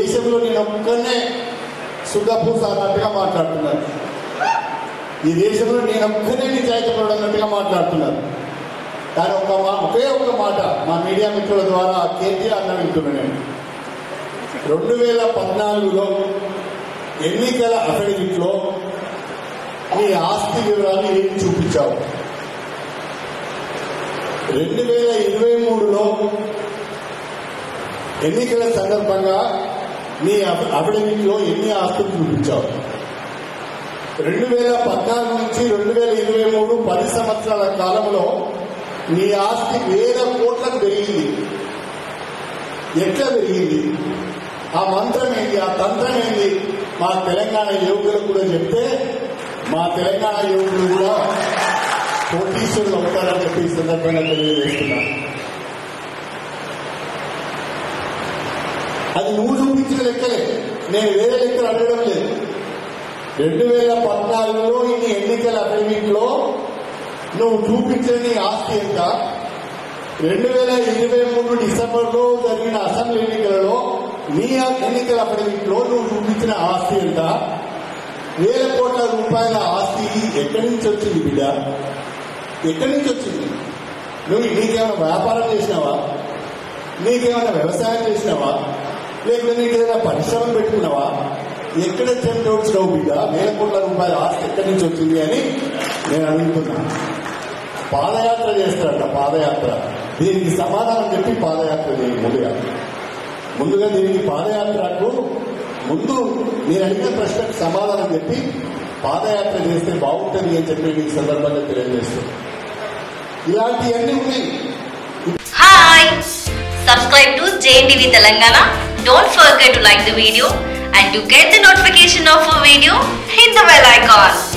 దేశంలో నేను ఒక్కనే సుద్దపూస అన్నట్టుగా మాట్లాడుతున్నారు ఈ దేశంలో నేను ఒక్కనే నిజాయితీ అన్నట్టుగా మాట్లాడుతున్నారు కానీ ఒక మా ఒకే ఒక మాట మా మీడియా మిత్రుల ద్వారా కేటీఆర్ అన్న వింటున్నాను నేను రెండు వేల పద్నాలుగులో ఎన్నికల అఫిడవిట్లో నీ ఆస్తి వివరాలు ఏం చూపించావు రెండు వేల ఇరవై మూడులో ఎన్నికల సందర్భంగా నీ అఫిడవిట్లో ఎన్ని ఆస్తులు చూపించావు రెండు వేల పద్నాలుగు నుంచి రెండు వేల ఇరవై మూడు పది సంవత్సరాల కాలంలో నీ ఆస్తి వేల కోట్లకు పెరిగింది ఎట్లా పెరిగింది ఆ మంత్రం ఏంటి ఆ తంత్రం ఏంటి మా తెలంగాణ యువకులకు కూడా చెప్తే మా తెలంగాణ యువకులు కూడా కోటీశ్వరులు అవుతారని చెప్పి ఈ సందర్భంగా తెలియజేస్తున్నాను అది నువ్వు చూపించిన లెక్కలే నేను వేరే లెక్కలు అడగడం లేదు రెండు వేల పద్నాలుగులో ఇన్ని ఎన్నికల అఫిడవిట్లో నువ్వు చూపించిన నీ ఆస్తి ఎంత రెండు వేల ఇరవై మూడు డిసెంబర్లో జరిగిన అసెంబ్లీ ఎన్నికలలో నీ ఎన్నికల అఫిడవిట్లో నువ్వు చూపించిన ఆస్తి ఎంత వేల కోట్ల రూపాయల ఆస్తి ఎక్కడి నుంచి వచ్చింది బిడ్డ ఎక్కడి నుంచి వచ్చింది నువ్వు నీకేమైనా వ్యాపారం చేసినావా నీకేమైనా వ్యవసాయం చేసినావా లేకపోతే నీకేమైనా పరిశ్రమ పెట్టుకున్నావా ఎక్కడ చెంత వచ్చినావు బిడ్డ వేల కోట్ల రూపాయల ఆస్తి ఎక్కడి నుంచి వచ్చింది అని నేను అడుగుతున్నా పాదయాత్ర చేస్తాడట పాదయాత్ర దీనికి సమాధానం చెప్పి పాదయాత్ర చేయండి ముందుగా ముందుగా దీనికి పాదయాత్రకు ముందు నేను అడిగిన ప్రశ్నకు సమాధానం చెప్పి పాదయాత్ర చేస్తే బాగుంటుంది అని చెప్పి ఈ సందర్భంగా తెలియజేస్తాను ఇలాంటివన్నీ ఉన్నాయి Hi! Subscribe to JNTV Telangana. Don't forget to like the video and to get the notification of a video, hit the bell icon.